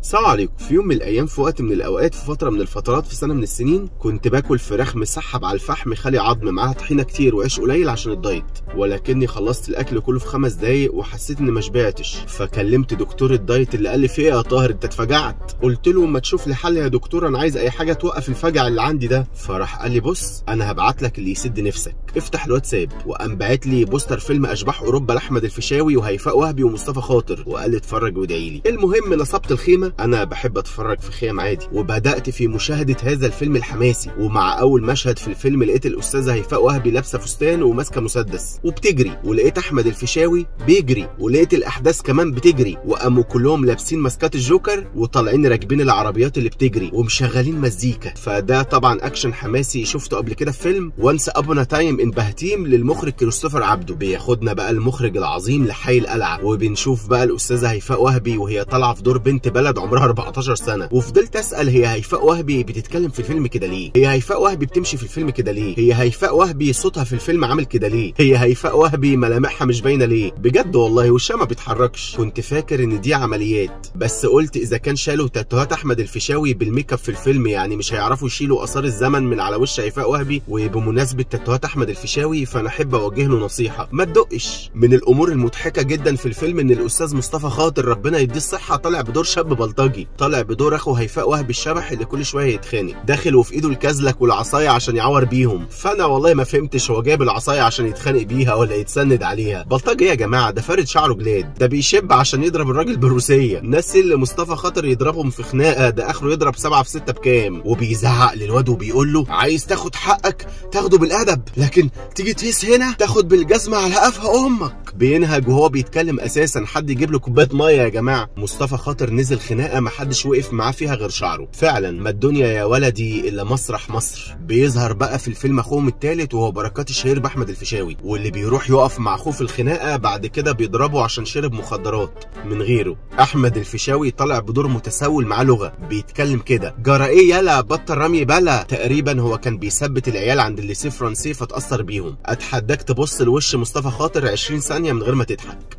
السلام عليكم في يوم من الايام في وقت من الاوقات في فتره من الفترات في سنه من السنين كنت باكل فراخ مسحب على الفحم خالي عظم معاها طحينه كتير وعيش قليل عشان الدايت ولكني خلصت الاكل كله في خمس دقايق وحسيت اني ما شبعتش فكلمت دكتور الدايت اللي قال لي في ايه يا طاهر انت اتفجعت قلت له ما تشوف لي حل يا دكتور انا عايز اي حاجه توقف الفجع اللي عندي ده فراح قال لي بص انا هبعت لك اللي يسد نفسك افتح الواتساب وقام باعت لي بوستر فيلم اشباح اوروبا لاحمد الفيشاوي وهيفاء وهبي ومصطفى خاطر وقال لي اتفرج وادعي لي المهم نصبت الخيمه انا بحب اتفرج في خيم عادي وبدات في مشاهده هذا الفيلم الحماسي ومع اول مشهد في الفيلم لقيت الاستاذه هيفاء وهبي لابسه فستان وماسكه مسدس وبتجري ولقيت احمد الفيشاوي بيجري ولقيت الاحداث كمان بتجري وقاموا كلهم لابسين ماسكات الجوكر وطالعين راكبين العربيات اللي بتجري ومشغلين مزيكا فده طبعا اكشن حماسي شفته قبل كده في فيلم وانس ابونا تايم ان بهتيم للمخرج كريستوفر عبده بياخدنا بقى المخرج العظيم لحي القلعه وبنشوف بقى الاستاذه هيفاء وهبي وهي طالعه في دور بنت بلد عمرها 14 سنه وفضلت اسال هي هيفاء وهبي بتتكلم في الفيلم كده ليه هي هيفاء وهبي بتمشي في الفيلم كده ليه هي هيفاء وهبي صوتها في الفيلم عامل كده ليه هي هيفاء وهبي ملامحها مش باينه ليه بجد والله وشها ما بيتحركش كنت فاكر ان دي عمليات بس قلت اذا كان شالوا تاتوهات احمد الفيشاوي بالميك اب في الفيلم يعني مش هيعرفوا يشيلوا اثار الزمن من على وش هيفاء وهبي وبمناسبه تاتوهات احمد الفيشاوي فانا احب اوجه له نصيحه ما تدقش من الامور المضحكه جدا في الفيلم ان الاستاذ مصطفى خاطر ربنا يديه الصحه طالع بدور شاب بلطجي طالع بدور اخو هيفاء وهبي الشبح اللي كل شويه يتخانق داخل وفي ايده الكازلك والعصايه عشان يعور بيهم فانا والله ما فهمتش هو جايب العصايه عشان يتخانق بيها ولا يتسند عليها بلطجي إيه يا جماعه ده فارد شعره جلاد ده بيشب عشان يضرب الراجل بالروسيه الناس اللي مصطفى خاطر يضربهم في خناقه ده اخره يضرب سبعه في سته بكام وبيزعق للواد وبيقول له عايز تاخد حقك تاخده بالادب لكن تيجي تهيس هنا تاخد بالجزمه على قفا امك بينهج وهو بيتكلم اساسا حد يجيب له كوبايه ميه يا جماعه مصطفى خاطر نزل خناقه ما حدش وقف معاه فيها غير شعره فعلا ما الدنيا يا ولدي الا مسرح مصر بيظهر بقى في الفيلم اخوهم الثالث وهو بركات الشهير باحمد الفيشاوي واللي بيروح يقف مع اخوه في الخناقه بعد كده بيضربه عشان شرب مخدرات من غيره احمد الفيشاوي طالع بدور متسول معاه لغه بيتكلم كده جرى ايه يلا بطل رمي بلا تقريبا هو كان بيثبت العيال عند الليسيه فرنسي فتاثر بيهم اتحداك تبص لوش مصطفى خاطر 20 ثانيه من غير ما تضحك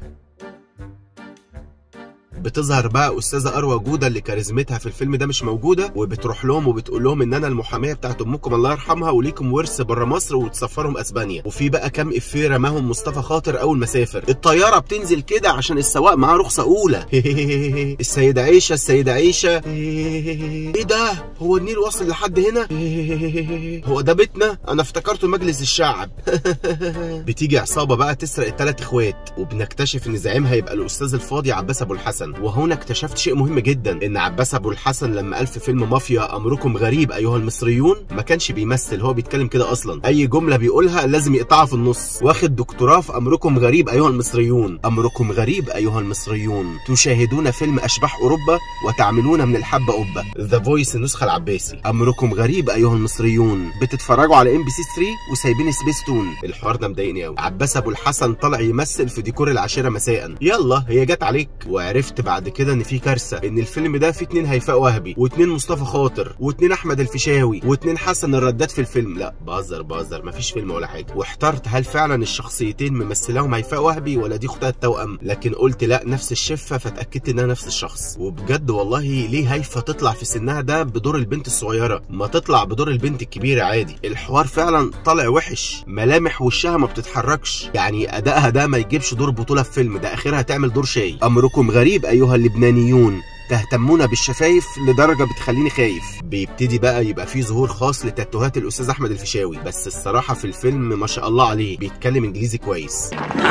بتظهر بقى استاذه اروى جوده اللي كاريزمتها في الفيلم ده مش موجوده وبتروح لهم وبتقول لهم ان انا المحاميه بتاعت امكم الله يرحمها وليكم ورث بره مصر وتسفرهم اسبانيا وفي بقى كام افيه رماهم مصطفى خاطر اول ما سافر الطياره بتنزل كده عشان السواق معاه رخصه اولى السيده عيشه السيده عيشه ايه ده هو النيل واصل لحد هنا هو ده بيتنا انا افتكرته مجلس الشعب بتيجي عصابه بقى تسرق الثلاث اخوات وبنكتشف ان زعيمها يبقى الاستاذ الفاضي عباس ابو الحسن وهنا اكتشفت شيء مهم جدا ان عباس ابو الحسن لما قال في فيلم مافيا امركم غريب ايها المصريون ما كانش بيمثل هو بيتكلم كده اصلا اي جمله بيقولها لازم يقطعها في النص واخد دكتوراه في امركم غريب ايها المصريون امركم غريب ايها المصريون تشاهدون فيلم اشباح اوروبا وتعملون من الحبه قبه ذا فويس النسخه العباسي امركم غريب ايها المصريون بتتفرجوا على ام بي سي 3 وسايبين سبيس تون الحوار ده مضايقني قوي عباس ابو الحسن طلع يمثل في ديكور العاشره مساء يلا هي جت عليك وعرفت بعد كده ان في كارثه ان الفيلم ده فيه اتنين هيفاء وهبي واتنين مصطفى خاطر واتنين احمد الفيشاوي واتنين حسن الرداد في الفيلم لا بهزر بهزر مفيش فيلم ولا حاجه واحترت هل فعلا الشخصيتين ممثلاهم هيفاء وهبي ولا دي اختها التوأم لكن قلت لا نفس الشفه فاتاكدت انها نفس الشخص وبجد والله ليه هيفا تطلع في سنها ده بدور البنت الصغيره ما تطلع بدور البنت الكبيره عادي الحوار فعلا طالع وحش ملامح وشها ما بتتحركش يعني ادائها ده ما يجيبش دور بطوله في فيلم ده اخرها تعمل دور شاي امركم غريب ايها اللبنانيون تهتمون بالشفايف لدرجه بتخليني خايف بيبتدي بقى يبقى في ظهور خاص لتاتوهات الاستاذ احمد الفيشاوي بس الصراحه في الفيلم ما شاء الله عليه بيتكلم انجليزي كويس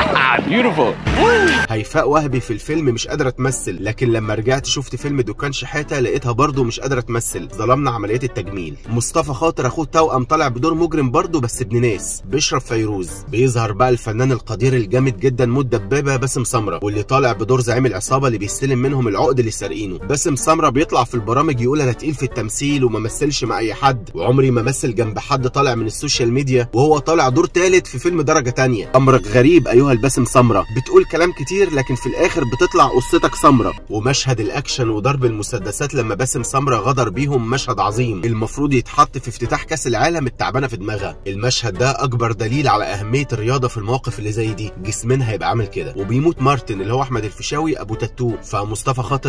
هيفاء وهبي في الفيلم مش قادره تمثل لكن لما رجعت شفت فيلم دكان شحاته لقيتها برضه مش قادره تمثل ظلمنا عمليات التجميل مصطفى خاطر اخوه توأم طالع بدور مجرم برضه بس ابن ناس بيشرب فيروز بيظهر بقى الفنان القدير الجامد جدا مود دبابه باسم سمره واللي طالع بدور زعيم العصابه اللي بيستلم منهم العقد اللي سارقينه باسم سمره بيطلع في البرامج يقول انا تقيل في التمثيل وما مثلش مع اي حد وعمري ما مثل جنب حد طالع من السوشيال ميديا وهو طالع دور ثالث في فيلم درجه تانية امرك غريب ايها الباسم سمره بتقول كلام كتير لكن في الاخر بتطلع قصتك سمره ومشهد الاكشن وضرب المسدسات لما باسم سمره غدر بيهم مشهد عظيم المفروض يتحط في افتتاح كاس العالم التعبانه في دماغها المشهد ده اكبر دليل على اهميه الرياضه في المواقف اللي زي دي جسمنا هيبقى عامل كده وبيموت مارتن اللي هو احمد الفيشاوي ابو تاتو فمصطفى خاطر بيقرب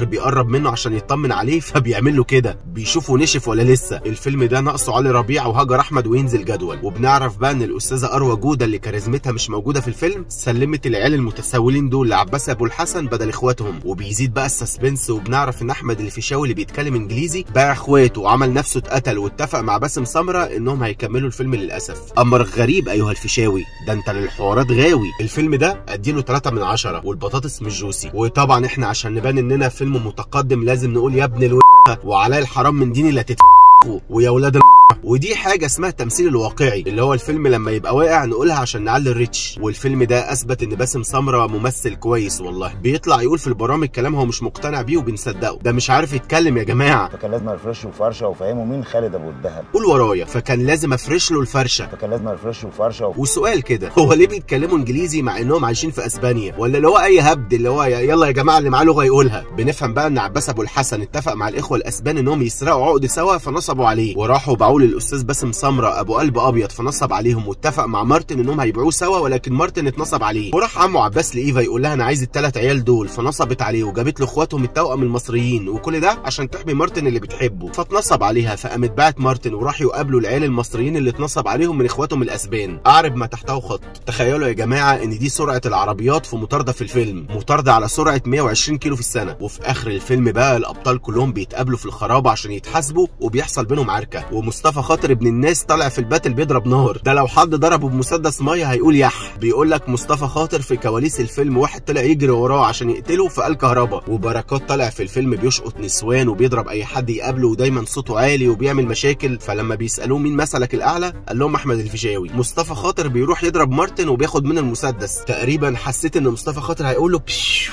بيقرب منه عشان يطمن عليه فبيعمل له كده بيشوفه نشف ولا لسه الفيلم ده ناقصه علي ربيع وهاجر احمد وينزل جدول وبنعرف بقى ان الاستاذه اروى جوده اللي كاريزمتها مش موجوده في الفيلم سلمت العيال المتسولين دول لعباس ابو الحسن بدل اخواتهم وبيزيد بقى السسبنس وبنعرف ان احمد الفيشاوي اللي بيتكلم انجليزي باع اخواته وعمل نفسه اتقتل واتفق مع باسم سمره انهم هيكملوا الفيلم للاسف امرك غريب ايها الفيشاوي ده انت للحوارات غاوي الفيلم ده اديله 3 من 10 والبطاطس مش جوسي وطبعا احنا عشان نبان اننا فيلم متقدم لازم نقول يا ابن الو وعلي الحرام من ديني لا تتف ويا ولاد ال... ودي حاجة اسمها التمثيل الواقعي اللي هو الفيلم لما يبقى واقع نقولها عشان نعلي الريتش والفيلم ده اثبت ان باسم سمرة ممثل كويس والله بيطلع يقول في البرامج كلام هو مش مقتنع بيه وبنصدقه ده مش عارف يتكلم يا جماعة فكان لازم افرشه وفرشه وفهمه مين خالد ابو الدهب قول ورايا فكان لازم افرش له الفرشة فكان لازم افرشه وفرشه وف... وسؤال كده هو ليه بيتكلموا انجليزي مع انهم عايشين في اسبانيا ولا اللي هو اي هبد اللي هو يلا يا جماعه اللي معاه لغه يقولها بنفهم بقى ان عباس ابو الحسن اتفق مع الاخوه الاسبان انهم يسرقوا عقد سوا فنصبوا عليه وراحوا باعوه للاستاذ باسم سمره ابو قلب ابيض فنصب عليهم واتفق مع مارتن انهم هيبيعوه سوا ولكن مارتن اتنصب عليه وراح عمه عباس لايفا يقول لها انا عايز الثلاث عيال دول فنصبت عليه وجابت له اخواتهم التوأم المصريين وكل ده عشان تحمي مارتن اللي بتحبه فاتنصب عليها فقامت باعت مارتن وراح يقابلوا العيال المصريين اللي اتنصب عليهم من اخواتهم الاسبان اعرب ما تحته خط تخيلوا يا جماعه ان دي سرعه العربيات في مطارده في الفيلم مطارده على سرعه 120 كيلو في السنه وفي اخر الفيلم بقى الابطال كلهم بيتقابلوا في الخرابه عشان يتحاسبوا وبيحصل بينهم عركه ومصطفى خاطر ابن الناس طالع في الباتل بيضرب نار ده لو حد ضربه بمسدس ميه هيقول يح بيقول لك مصطفى خاطر في كواليس الفيلم واحد طلع يجري وراه عشان يقتله فقال كهربا وبركات طالع في الفيلم بيشقط نسوان وبيضرب اي حد يقابله ودايما صوته عالي وبيعمل مشاكل فلما بيسالوه مين مثلك الاعلى قال لهم احمد الفيشاوي مصطفى خاطر بيروح يضرب مارتن وبياخد منه المسدس تقريبا حسيت ان مصطفى خاطر هيقول له بشو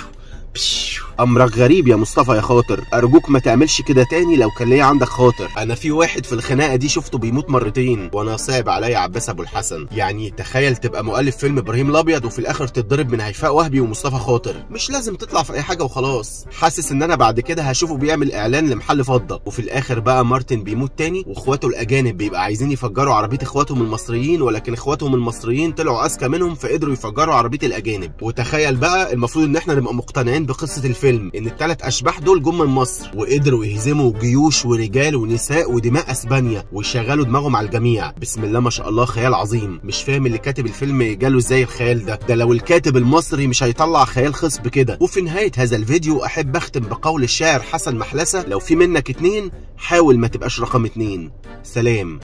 بشو امرك غريب يا مصطفى يا خاطر ارجوك ما تعملش كده تاني لو كان ليا عندك خاطر انا في واحد في الخناقه دي شفته بيموت مرتين وانا صعب عليا عباس ابو الحسن يعني تخيل تبقى مؤلف فيلم ابراهيم الابيض وفي الاخر تتضرب من هيفاء وهبي ومصطفى خاطر مش لازم تطلع في اي حاجه وخلاص حاسس ان انا بعد كده هشوفه بيعمل اعلان لمحل فضه وفي الاخر بقى مارتن بيموت تاني واخواته الاجانب بيبقى عايزين يفجروا عربيه اخواتهم المصريين ولكن اخواتهم المصريين طلعوا اذكى منهم فقدروا يفجروا عربيه الاجانب وتخيل بقى المفروض ان احنا نبقى مقتنعين بقصه الفيلم ان الثلاث اشباح دول جم من مصر وقدروا يهزموا جيوش ورجال ونساء ودماء اسبانيا ويشغلوا دماغهم على الجميع بسم الله ما شاء الله خيال عظيم مش فاهم اللي كاتب الفيلم جاله ازاي الخيال ده ده لو الكاتب المصري مش هيطلع خيال خصب كده وفي نهايه هذا الفيديو احب اختم بقول الشاعر حسن محلسه لو في منك اتنين حاول ما تبقاش رقم اتنين سلام